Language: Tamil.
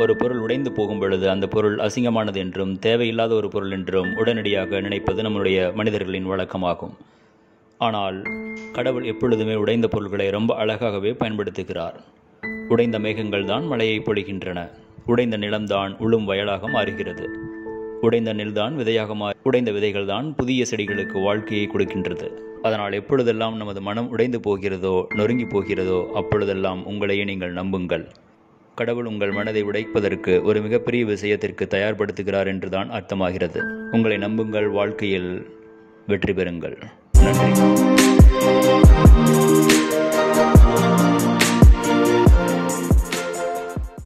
ஒரு பொருள் உடைந்து போகும் பொழுது அந்த பொருள் அசிங்கமானது என்றும் தேவையில்லாத ஒரு பொருள் என்றும் உடனடியாக நினைப்பது நம்முடைய மனிதர்களின் வழக்கமாகும் ஆனால் கடவுள் எப்பொழுதுமே உடைந்த பொருள்களை ரொம்ப அழகாகவே பயன்படுத்துகிறார் உடைந்த மேகங்கள் தான் மழையை பொழிகின்றன உடைந்த நிலம்தான் உளும் வயலாக மாறுகிறது உடைந்த நெல்தான் விதையாக மாறி உடைந்த விதைகள் தான் புதிய செடிகளுக்கு வாழ்க்கையை கொடுக்கின்றது அதனால் எப்பொழுதெல்லாம் நமது மனம் உடைந்து போகிறதோ நொறுங்கி போகிறதோ அப்பொழுதெல்லாம் உங்களையே நீங்கள் நம்புங்கள் கடவுள் உங்கள் மனதை உடைப்பதற்கு ஒரு மிகப்பெரிய விஷயத்திற்கு தயார்படுத்துகிறார் என்றுதான் அர்த்தமாகிறது உங்களை நம்புங்கள் வாழ்க்கையில் வெற்றி பெறுங்கள் நன்றி